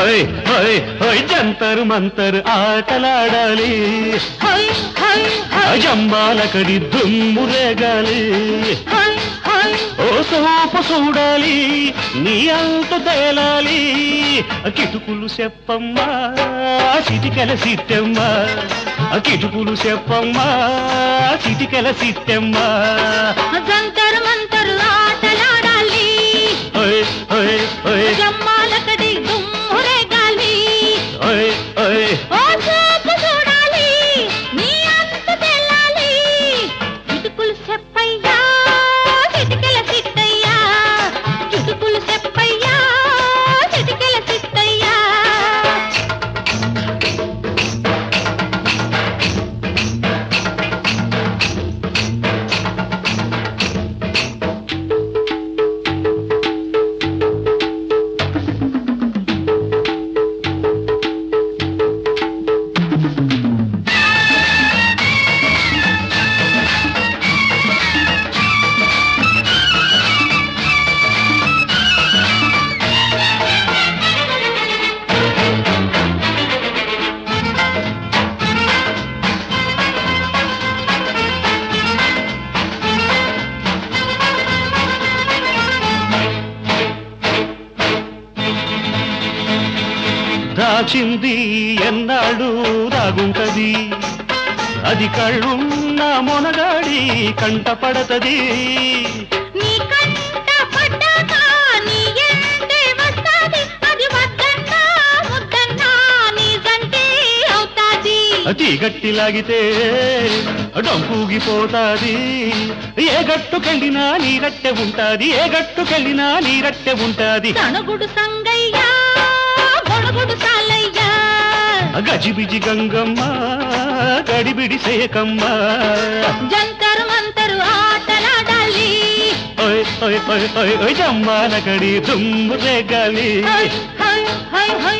హోయ్ హోయ్ హోయ్ జంతరు మంతరు ఆటలాడాలి హై హై హై జంబాలకడి దుమ్ము రేగాలి హై హై ఓ సోపు చూడాలి నీ అంత తేలాలి కిటుకులు చెప్పమ్మా చిటికెల సిట్టమ్మా కిటుకులు చెప్పమ్మా చిటికెల సిట్టమ్మా జంతరు మంతరు ఆటలాడాలి ఓయ్ ఓయ్ ఓయ్ జమ్మాలకడి దుమ్మురే గాలి ఓయ్ ఓయ్ ఓ చూపు చూడాలి నీ అంత తెల్లాలి కిటుకులు చెప్పయ్యా చిటికెల సిట్టయ్యా కిటుకులు చెప్పయ్యా చిటికెల సిట్టయ్యా దాచింది ఎన్నాడు దాగుంటది అది కళ్ళున్న మొనగాడి కంట పడతది నీ కంట పడ్డాక నీ ఎంటే వస్తాది అది వద్దన్నా ముద్దన్నా నీ జంటే అవుతాది అతి గట్టి లాగితే డంపూగిపోతాది ఏ గట్టుకెళ్ళినా నీ రట్టె ఉంటాది ఏ గట్టుకెళ్ళినా నీ రట్టె ఉంటాది తణుగుడు సంగయ్యా గొడుగుడు సాలయ్యా గజిబిజి గంగమ్మ గడిబిడి సేకమ్మ జంతరు మంతరు ఆటలాడాలి ఓయ్ ఓయ్ ఓయ్ ఓయ్ ఓయ్ జమ్మాల గడి దుమ్ము రేగాలి హై హై హై హై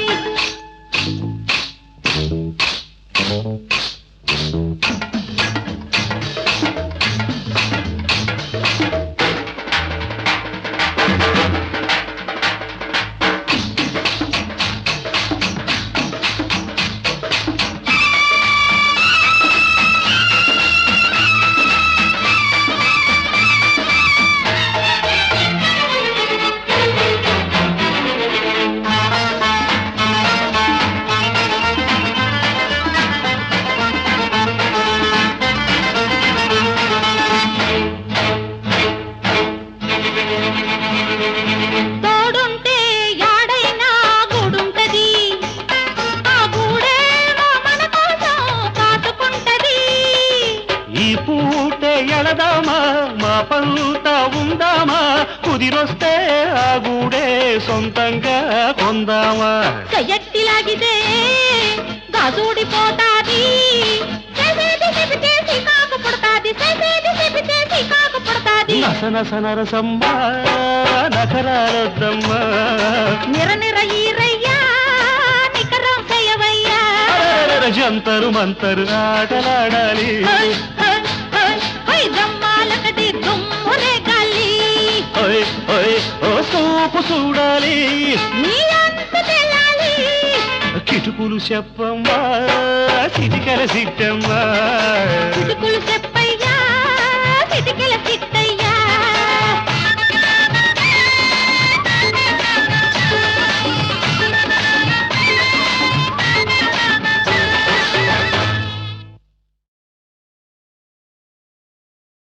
తోడుంటే యాడైనా గూడుంటది ఆ గూడేమో మన కోసం కాచుకుంటది ఈ పూటే ఎళదామా మా పంత ఉందామా కుదిరొస్తే ఆ గూడే సొంతంగా కొందామా చెయ్యట్టిలాగితే గాజూడిపోతాది చేసేది చెబితే కాకు పుడతాది చేసేది చెబితే కాకు పుడతాది నస నస నరసమ్మా నఖరారొద్దమ్మా నిర నిర ఈరయ్యా నికరం చేయవయ్యా అరెరెరె జంతరు మంతరు ఆటలాడాలి హై, హై, హై, హై, జమ్మాలకటి దుమ్ములే గాలి ఓయ్ ఓయ్ ఓ సూపు చూడాలి నీ అంత తెల్లాలి కిటుకులు చెప్పమ్మా చిటికల సిట్టమ్మా చిటుకులు చెప్ప